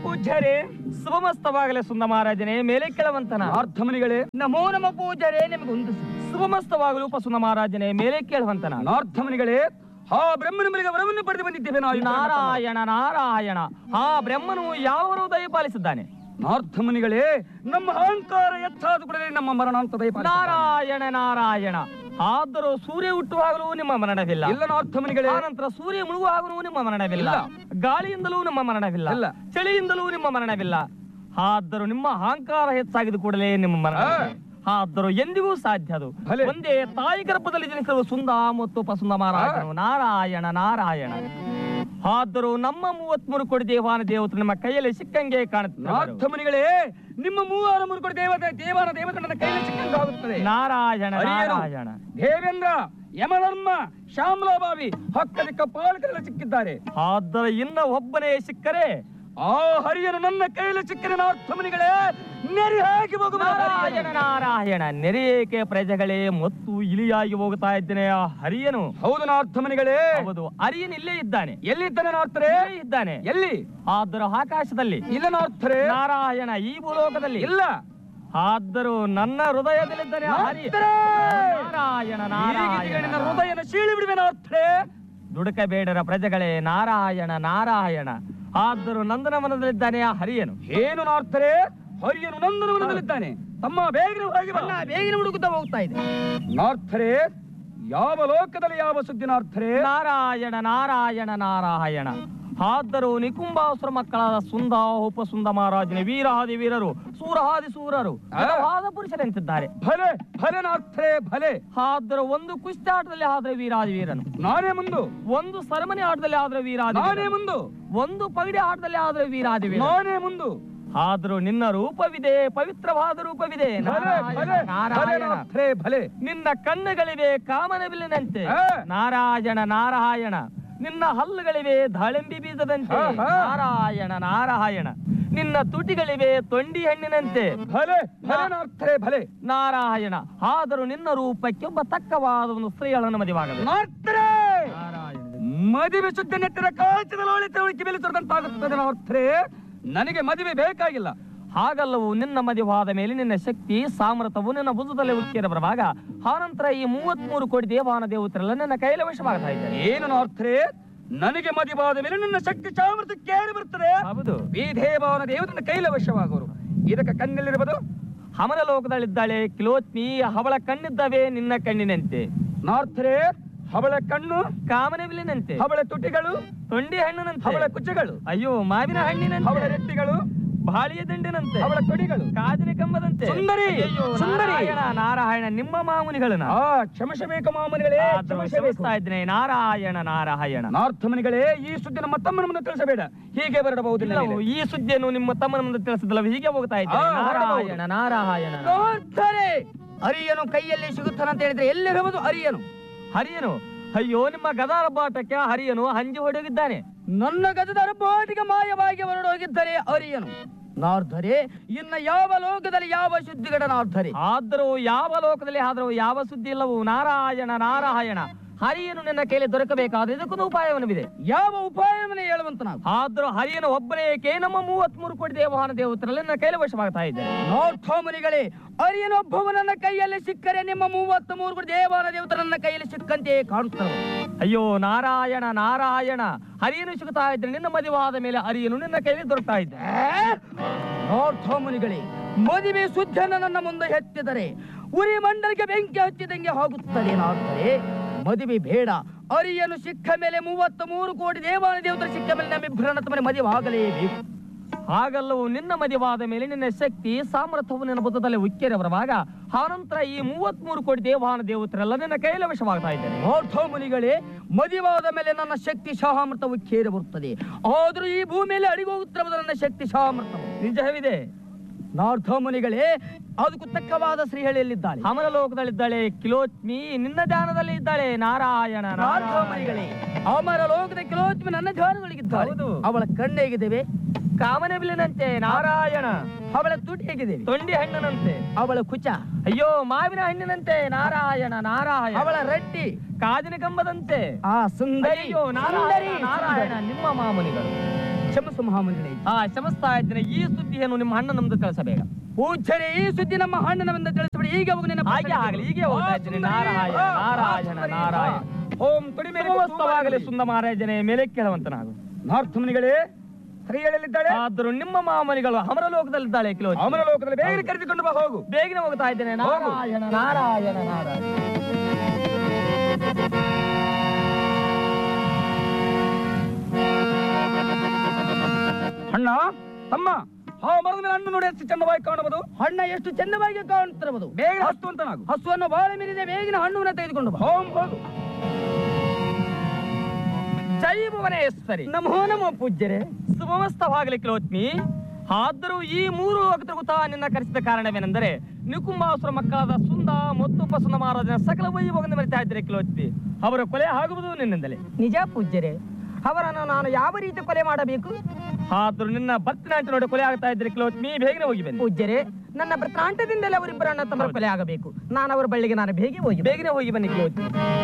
ಪೂಜ್ಯರೇ ಶುಭಮಸ್ತವಾಗಲೇ ಸುಂದ ಮಹಾರಾಜನೇ ಮೇಲೆ ಕೆಳವಂತನ ನಾರ್ಥಮನಿಗಳೇ ನಮೋ ನಮ ಪೂಜಾರೇ ನಿಮಗೊಂದು ಶುಭಮಸ್ತವಾಗಲು ಉಪಸುಂದ ಮಹಾರಾಜನೇ ಮೇಲೆ ಕೇಳುವಂತನ ನಾರ್ಥಮನಿಗಳೇ ಆ ಬ್ರಹ್ಮನ ಮೇಲೆ ವರವನ್ನು ಪಡೆದು ಬಂದಿದ್ದೇವೆ ನಾವು ಇಬ್ಬರು ನಾರಾಯಣ ನಾರಾಯಣ ಆ ಬ್ರಹ್ಮನು ಯಾವ ವರವು ದಯಪಾಲಿಸಿದ್ದಾನೆ ನಾರ್ಥಮನಿಗಳೇ ನಮ್ಮ ಅಹಂಕಾರ ಎತ್ತಾದ ಕೂಡಲೇ ನಮ್ಮ ಮರಣ ಅಂತ ದಯಪಾಲಿಸಿದ್ದಾನೆ. ನಾರಾಯಣ ನಾರಾಯಣ ಆದರೂ ಸೂರ್ಯ ಹುಟ್ಟುವಾಗಲೂ ನಿಮ್ಮ ಮರಣವಿಲ್ಲ ಇಲ್ಲ ನಾರ್ಥಮನಿಗಳೇ ಆನಂತರ ಸೂರ್ಯ ಮುಳುಗುವಾಗಲೂ ನಿಮ್ಮ ಮರಣವಿಲ್ಲ ಗಾಳಿಯಿಂದಲೂ ನಿಮ್ಮ ಮರಣವಿಲ್ಲ ಇಲ್ಲ. ಚಳಿಯಿಂದಲೂ ನಿಮ್ಮ ಮರಣವಿಲ್ಲ ಆದರೂ ನಿಮ್ಮ ಅಹಂಕಾರ ಹೆಚ್ಚಾಗಿದ ಕೂಡಲೇ ನಿಮ್ಮ ಮರಣ ಆದರೂ ಎಂದಿಗೂ ಸಾಧ್ಯ ಅದು ಭಲೆ. ಒಂದೇ ತಾಯಿ ಗರ್ಭದಲ್ಲಿ ಜನಿಸಿರುವ ಸುಂದ ಮತ್ತು ಪಸುಂದ ಮಹಾರಾಜನು ನಾರಾಯಣ ನಾರಾಯಣ ಆದರೂ ನಮ್ಮ ಮೂವತ್ಮೂರು ಕೋಟಿ ದೇವಾನ ದೇವತೆ ನಿಮ್ಮ ಕೈಯಲ್ಲಿ ಸಿಕ್ಕಂಗೆ ಕಾಣುತ್ತೆ ನಾರ್ಥಮನಿಗಳೇ ನಿಮ್ಮ ಮೂವರು ಮುರುಗಳು ದೇವತೆ ದೇವರ ದೇವತೆ ನನ್ನ ಕೈಯಲ್ಲಿ ಸಿಕ್ಕಂಗೆ ಆಗುತ್ತದೆ ನಾರಾಯಣ ಹರಿಯರು, ನಾರಾಯಣ ದೇವೇಂದ್ರ ಯಮಧರ್ಮ ಶ್ಯಾಮಲಾಬಾವಿ ಹಕ್ಕದಿಕ್ಕ ಪಾಲಕರೆಲ್ಲ ಸಿಕ್ಕಿದ್ದಾರೆ ಆದರೂ ಇನ್ನ ಒಬ್ಬನೇ ಸಿಕ್ಕರೆ ಆ ಹರಿಯನು ನನ್ನ ಕೈಯಲ್ಲಿ ಸಿಕ್ಕಿದ ನಾರ್ಥಮನಿಗಳೇ ನೆರೆ ಹಾಕಿ ಹೋಗುವ ನಾರಾಯಣ ನಾರಾಯಣ ನೆರೆಯೇಕೆ ಪ್ರಜೆಗಳೇ ಮತ್ತು ಇಲಿಯಾಗಿ ಹೋಗ್ತಾ ಇದ್ದೇನೆ ಆ ಹರಿಯನು ಹೌದು ನಾರ್ಥಮನಿಗಳೇ ಹೌದು ಹರಿಯನ್ ಇಲ್ಲೇ ಇದ್ದಾನೆ ಎಲ್ಲಿದ್ದಾನೆ ನಾರ್ಥರೇ ಇಲ್ಲೇ ಇದ್ದಾನೆ ಎಲ್ಲಿ ಆದರೂ ಆಕಾಶದಲ್ಲಿ ಇಲ್ಲ ನಾರ್ಥರೇ ನಾರಾಯಣ ಈ ಭೂಲೋಕದಲ್ಲಿ ಇಲ್ಲ ಆದರೂ ನನ್ನ ಹೃದಯದಲ್ಲಿದ್ದಾನೆ ಆ ಹರಿ ನಾರ್ಥರೇ! ನಾರಾಯಣ ಹೀಗಿದ್ದೀಗ ನಿನ್ನ ನಾರಾಯಣ ಹೃದಯನ ಸೀಳಿ ಬಿಡುವೆ ನಾರ್ಥರೇ ದುಡುಕಬೇಡರ ಪ್ರಜೆಗಳೇ ನಾರಾಯಣ ನಾರಾಯಣ ಆದರೂ ನಂದನವನದಲ್ಲಿದ್ದಾನೆ ಆ ಹರಿಯನು ಏನು ನಾರ್ಥರೇ ಹರಿಯನು ನಂದನವನದಲ್ಲಿದ್ದಾನೆ ತಮ್ಮ ಬೇಗನೆ ಹೋಗಿ ಬಾ. ಬೇಗನೆ ಹುಡುಗುತ್ತಾ ಹೋಗ್ತಾ ಇದೆ ನಾರ್ಥರೇ ಯಾವ ಲೋಕದಲ್ಲಿ ಯಾವ ಸುದ್ದಿ ನಾರ್ಥರೇ ನಾರಾಯಣ ನಾರಾಯಣ ನಾರಾಯಣ ಆದರೂ ನಿಕುಂಬಾಸುರ ಮಕ್ಕಳಾದ ಸುಂದ ಉಪಸುಂದ ಮಹಾರಾಜನ ವೀರಾದಿ ವೀರರು ಸೂರಹಾದಿ ಸೂರರು ಬಲವಾದ ಪುರುಷರೆಂತಿದ್ದಾರೆ ಭಲೆ ಭಲೆ ನಾರ್ಥರೇ ಭಲೆ ಆದರೂ ಒಂದು ಕುಸ್ತಾಟದಲ್ಲಿ ಆದ್ರೆ ವೀರಾದಿ ವೀರನು ನಾನೇ ಮುಂದು ಒಂದು ಸರಮನಿ ಆಟದಲ್ಲಿ ಆದ್ರೆ ವೀರಾದಿ ನಾನೇ ವೀರನು. ಮುಂದು ಒಂದು ಪಗಡಿ ಆಟದಲ್ಲಿ ಆದ್ರೆ ವೀರಾದಿ ವೀರ ನಾನೇ ಮುಂದು ಆದರೂ ನಿನ್ನ ರೂಪವಿದೆ ಪವಿತ್ರವಾದ ರೂಪವಿದೆ ಭಲೆ ನಾರಾಯಣ, ಭಲೆ ಭಲೆ ನಾರಾಯಣ ನಾರ್ಥರೇ ಭಲೆ ನಿನ್ನ ಕಣ್ಣುಗಳಿವೆ ಕಾಮನಬಿಲ್ಲಿನಂತೆ ಆ. ನಾರಾಯಣ ನಾರಾಯಣ ನಿನ್ನ ಹಲ್ಲುಗಳಿವೆ ದಾಳಿಂಬಿ ಬೀಜದಂತೆ ಆಹಾ. ನಾರಾಯಣ ನಾರಾಯಣ ನಿನ್ನ ತುಟಿಗಳಿವೆ ತೊಂಡಿ ಹಣ್ಣಿನಂತೆ ಭಲೆ ಭಲೆ ನಾರ್ಥರೇ ಭಲೆ ನಾರಾಯಣ ಆದರೂ ನಿನ್ನ ರೂಪಕ್ಕೆ ಒಬ್ಬ ತಕ್ಕವಾದ ಒಂದು ಸ್ತ್ರೀಗಳನ್ನು ಮದುವಾಗಬೇಕು ನಾರ್ಥರೇ ನಾರಾಯಣ ಮದುವೆ ಸುದ್ದಿ ನೆಟ್ಟಿನ ಕಾಚದಲ್ಲಿ ಒಳಿತ ಉಳಿಕೆ ಬೆಲೆ ತೊರೆದಂತಾಗುತ್ತದೆ ನಾರ್ಥರೇ ನನಗೆ ಮದುವೆ ಬೇಕಾಗಿಲ್ಲ ಹಾಗಲ್ಲವು ನಿನ್ನ ಮದುವಾದ ಮೇಲೆ ನಿನ್ನ ಶಕ್ತಿ ಸಾಮರ್ಥ್ಯವು ನಿನ್ನ ಭುಜದಲ್ಲಿ ಉಕ್ಕಿರ ಬರುವಾಗ ಆನಂತರ ಈ ಮೂವತ್ಮೂರು ಕೋಟಿ ದೇವಾನ ದೇವತೆಲ್ಲ ನಿನ್ನ ಕೈಲಿ ವಶವಾಗ್ತಾ ಇದ್ದಾರೆ ಏನು ನಾರ್ಥರೇ ನನಗೆ ಮದುವಾದ ಮೇಲೆ ನನ್ನ ಶಕ್ತಿ ಸಾಮರ್ಥ್ಯ ಕೇಳಿ ಬರ್ತದೆ ಹೌದು ಈ ದೇವನ ದೇವತನ ಕೈಲ ವಶವಾಗುವರು ಇದಕ್ಕೆ ಕಣ್ಣಲ್ಲಿರುವುದು ಹಮನ ಲೋಕದಲ್ಲಿದ್ದಾಳೆ ಕಿಲೋತ್ನಿ ಅವಳ ಕಣ್ಣಿದ್ದವೆ ನಿನ್ನ ಕಣ್ಣಿನಂತೆ ನಾರ್ಥರೇ ಹವಳ ಕಣ್ಣು ಕಾಮನಬಿಲ್ಲಿನಂತೆ ಹವಳ ತುಟಿಗಳು ತೊಂಡಿ ಹಣ್ಣಿನಂತೆ ಹವಳ ಕುಚ್ಚಗಳು ಅಯ್ಯೋ ಮಾವಿನ ಹವಳ ಹಣ್ಣಿನಂತೆ ರೆಟ್ಟಿಗಳು ಬಾಳಿಯ ದಂಡಿನಂತೆ ಹವಳ ತೊಡಿಗಳು ಕಾಜಿನ ಕಂಬದಂತೆ ಸುಂದರಿ, ಅಯ್ಯೋ, ಸುಂದರಿ. ನಾರಾಯಣ ನಾರಾಯಣ ನಿಮ್ಮ ಮಾಮುನಿಗಳನ್ನ ಆ ಕ್ಷಮಿಸಬೇಕು ಮಾಮನಿಗಳೇ ಆದರೂ ಕ್ಷಮಿಸಬೇಕು ಕ್ಷಮಿಸ್ತಾ ಇದ್ದೇನೆ ನಾರಾಯಣ ನಾರಾಯಣ ನಾರ್ಥಮನಿಗಳೇ ಈ ಸುದ್ದಿ ನಮ್ಮ ತಮ್ಮನ ಮುಂದೆ ತಿಳಿಸಬೇಡ ಹೀಗೆ ಬರಬಹುದಿಲ್ಲ ಇಲ್ಲವೋ, ಈ ಸುದ್ದಿಯನ್ನು ನಿಮ್ಮ ತಮ್ಮನ ಮುಂದೆ ತಿಳಿಸಿದಲ್ಲ ಹೀಗೆ ಹೋಗ್ತಾ ಇದ್ದೇನೆ ಆ, ಹೊರಡಬಹುದು. ನಾರಾಯಣ ನಾರಾಯಣ ನೋಡ್ತಾರೆ ಅರಿಯನು ಕೈಯಲ್ಲಿ ಸಿಗುತ್ತಾನಂತ ಹೇಳಿದ್ರೆ ಎಲ್ಲಿರುವುದು ಅರಿಯನು ಹರಿಯನು ಅಯ್ಯೋ ನಿಮ್ಮ ಗದಾರ ಬಾಟಕ್ಕೆ ಹರಿಯನು ಹಂಜಿ ಹೊಡೆದಿದ್ದಾನೆ ನನ್ನ ಗಜದ ಅರಬೋಟಿಗೆ ಮಾಯವಾಗಿ ಹೊರಡೋಗಿದ್ದರೆ ಅರಿಯನು ನಾರ್ಧರೆ ಇನ್ನ ಯಾವ ಲೋಕದಲ್ಲಿ ಯಾವ ಶುದ್ಧಿಗಡ ನಾರ್ಧರೆ ಆದರೂ ಯಾವ ಲೋಕದಲ್ಲಿ ಆದರೂ ಯಾವ ಸುದ್ದಿ ಇಲ್ಲವೂ ನಾರಾಯಣ ನಾರಾಯಣ ಹರಿಯನು ನಿನ್ನ ಕೈಲಿ ದೊರಕಬೇಕಾದ್ರೆ ಇದಕ್ಕೊಂದು ಉಪಾಯವನ್ನಿದೆ ಯಾವ ಉಪಾಯವನ್ನೇ ಹೇಳುವಂತ ನಾವು ಆದರೂ ಹರಿಯನು ಒಬ್ಬನೇ ಏಕೆ ನಮ್ಮ ಮೂವತ್ಮೂರು ಕೋಟಿ ದೇವಹಾನ ದೇವತರಲ್ಲಿ ನನ್ನ ಕೈಲಿ ವಶವಾಗ್ತಾ ಇದ್ದೇನೆ ನೋರ್ಥೋಮನಿಗಳೇ ಅರಿಯನೊಬ್ಬವ ನನ್ನ ಕೈಯಲ್ಲಿ ಸಿಕ್ಕರೆ ನಿಮ್ಮ ಮೂವತ್ತ ಮೂರು ದೇವಾನ ದೇವತ ನನ್ನ ಕೈಯಲ್ಲಿ ಸಿಕ್ಕಂತೆ ಕಾಣುತ್ತವೆ ಅಯ್ಯೋ ನಾರಾಯಣ ನಾರಾಯಣ ಹರಿಯನು ಸಿಗುತ್ತಾ ಇದ್ರೆ ನಿನ್ನ ಮದುವಾದ ಮೇಲೆ ಹರಿಯನು ನಿನ್ನ ಕೈಲಿ ದೊರಕ್ತಾ ಇದ್ದೆ ನೋರ್ಥೋಮನಿಗಳೇ ಮದುವೆ ಸುದ್ದಿಯನ್ನು ನನ್ನ ಮುಂದೆ ಎತ್ತಿದರೆ ಉರಿ ಮಂಡಲಕ್ಕೆ ಬೆಂಕಿ ಹಚ್ಚಿದಂಗೆ ಹೋಗುತ್ತದೆ ನಾರ್ಧರೆ ಮದುವೆ ಬೇಡ ಅರಿಯನು ಸಿಕ್ಕ ಮೇಲೆ ಮೂವತ್ತ ಮೂರು ಕೋಟಿ ದೇವಾನ ದೇವತರ ಸಿಕ್ಕ ಮೇಲೆ ನಮ್ಮಿಬ್ಬರನ್ನ ತಮ್ಮನೆ ಮದುವೆ ಆಗಲೇಬೇಕು ಹಾಗಲ್ಲವೂ ನಿನ್ನ ಮದುವಾದ ಮೇಲೆ ನಿನ್ನ ಶಕ್ತಿ ಸಾಮರ್ಥ್ಯವು ನಿನ್ನ ಬುದ್ಧದಲ್ಲಿ ಉಕ್ಕೇರಿ ಬರುವಾಗ ಆನಂತರ ಈ ಮೂವತ್ಮೂರು ಕೋಟಿ ದೇವಹಾನ ದೇವತರೆಲ್ಲ ನಿನ್ನ ಕೈಯಲ್ಲಿ ವಶವಾಗ್ತಾ ಇದ್ದೇನೆ ನೋರ್ಥೋ ಮುನಿಗಳೇ ಮದುವಾದ ಮೇಲೆ ನನ್ನ ಶಕ್ತಿ ಸಾಮರ್ಥ್ಯವು ಕೇರಿ ಬರುತ್ತದೆ ಆದರೂ ಈ ಭೂಮಿಯಲ್ಲಿ ಅಡಿಗೋಗುತ್ತಿರುವುದು ನನ್ನ ಶಕ್ತಿ ಸಾಮರ್ಥ್ಯವು ನಿಜವಿದೆ ನಾರ್ಥ ಮುನಿಗಳೇ ಅದಕ್ಕೂ ತಕ್ಕವಾದ ಶ್ರೀಹಳಿಯಲ್ಲಿದ್ದಾಳೆ ಅಮರ ಲೋಕದಲ್ಲಿದ್ದಾಳೆ ಕಿಲೋತ್ಮಿ ನಿನ್ನ ಧ್ಯಾನದಲ್ಲಿ ಇದ್ದಾಳೆ ನಾರಾಯಣ ನಾರ್ಥ ನಾರಾಯಣ. ಮುನಿಗಳೇ ಅಮರ ಲೋಕದ ಕಿಲೋತ್ಮಿ ನನ್ನ ಧ್ಯಾನಗಳಿಗಿದ್ದಾಳೆ ಹೌದು. ಅವಳ ಕಣ್ಣು ಹೇಗಿದ್ದೇವೆ ಕಾಮನಬಿಲ್ಲಿನಂತೆ ನಾರಾಯಣ ಅವಳ ತುಟಿ ಹೇಗಿದ್ದೇವೆ ತೊಂಡಿ ಹಣ್ಣಿನಂತೆ ಅವಳ ಕುಚ ಅಯ್ಯೋ ಮಾವಿನ ಹಣ್ಣಿನಂತೆ ನಾರಾಯಣ ನಾರಾಯಣ ಅವಳ ರಟ್ಟಿ ಕಾಜಿನ ಕಂಬದಂತೆ ಆ ಸುಂದರಿ ಅಯ್ಯೋ ನಾರಾಯಣ ಸುಂದರಿ, ನಾರಾಯಣ ಸುಂದರಿ. ನಿಮ್ಮ ಮಾಮುನಿಗಳು ಕ್ಷಮಸು ಮಹಾಮಂಡಳಿ ಆ ಶ್ರಮಿಸ್ತಾ ಇದ್ದೇನೆ ಈ ಸುದ್ದಿಯನ್ನು ನಿಮ್ಮ ಅಣ್ಣ ನಮ್ದು ತಿಳಿಸಬೇಡ ಪೂಜ್ಯರೇ ಈ ಸುದ್ದಿ ನಮ್ಮ ಅಣ್ಣನವೆಂದು ತಿಳಿಸಬೇಡಿ ಈಗ ಹೋಗಿ ನಿನ್ನ ಹಾಗೆ ಆಗಲಿ ಹೀಗೆ ಹೋಗ್ತಾ ಇದ್ದೇನೆ ನಾರಾಯಣ ನಾರಾಯಣ ನಾರಾಯಣ ಓಂ ತುಡಿ ಮೇಲೆ ಸಮಸ್ತವಾಗಲಿ ಸುಂದ ಮಹಾರಾಜನೇ ಮೇಲೆ ಕೇಳುವಂತನಾಗು ನಾರ್ಥ ಮುನಿಗಳೇ ಸರಿ ಹೇಳಲಿದ್ದಾಳೆ ಆದರೂ ನಿಮ್ಮ ಮಾಮನಿಗಳು ಅಮರ ಲೋಕದಲ್ಲಿದ್ದಾಳೆ ಕಿಲೋ ಅವನ ಲೋಕದಲ್ಲಿ ಬೇಗ ಕರೆದುಕೊಂಡು ಬಾ ಹೋಗು ಬೇಗನೆ ಹೋಗ್ತಾ ಇದ್ದೇನೆ ನಾರಾಯಣ ನಾರಾಯಣ ನಾರಾಯಣ ಅಣ್ಣ ತಮ್ಮ ಆ ಮರದ ಮೇಲೆ ಹಣ್ಣು ನೋಡಿ ಎಷ್ಟು ಚಂದವಾಗಿ ಕಾಣಬಹುದು ಹಣ್ಣ ಎಷ್ಟು ಚಂದವಾಗಿ ಕಾಣುತ್ತಿರಬಹುದು ಬೇಗ ಹಸ್ತು ಅಂತ ನಾವು ಹಸುವನ್ನು ಬಾಳೆ ಮೀರಿದೆ ಬೇಗಿನ ಹಣ್ಣುವನ್ನು ತೆಗೆದುಕೊಂಡು ಬಾ ಹೋಮ್ ಹೋಗು ಜೈ ಭುವನೇಶ್ವರಿ ನಮೋ ನಮೋ ಪೂಜ್ಯರೇ ಸುಮಸ್ತವಾಗಲಿ ಕಿಲೋತ್ಮಿ ಆದರೂ ಈ ಮೂರು ಲೋಕದಕ್ಕೂ ತಾ ನಿನ್ನ ಕರೆಸಿದ ಕಾರಣವೇನೆಂದರೆ ನಿಕುಂಬಾಸುರ ಮಕ್ಕಳಾದ ಸುಂದ ಮತ್ತು ಉಪಸುಂದ ಮಹಾರಾಜನ ಸಕಲ ವೈಭವವನ್ನು ಮರಿತಾ ಇದ್ದಾರೆ ಕಿಲೋತ್ಮಿ ಅವರ ಕೊಲೆ ಆಗುವುದು ನಿನ್ನಿಂದಲೇ ನಿಜ ಪೂಜ್ಯರೇ ಅವರನ್ನು ನಾನು ಯಾವ ರೀತಿ ಕೊಲೆ ಮಾಡಬೇಕು ಆದರೂ ನಿನ್ನ ಭರ್ತಿನಾಂಚ ನೋಡಿ ಕೊಲೆ ಆಗ್ತಾ ಇದ್ರೆ ಕಿಲೋತ್ಮಿ ಬೇಗನೆ ಹೋಗಿ ಬನ್ನಿ ಪೂಜ್ಯರೇ ನನ್ನ ವೃತ್ತಾಂತದಿಂದಲೇ ಅವರಿಬ್ಬರನ್ನ ತಮ್ಮ ಕೊಲೆ ಆಗಬೇಕು ನಾನು ಅವರ ಬಳ್ಳಿಗೆ ನಾನು ಬೇಗ ಹೋಗಿ ಬೇಗನೆ ಹೋಗಿ ಬನ್ನಿ ಕಿಲೋತ್ಮಿ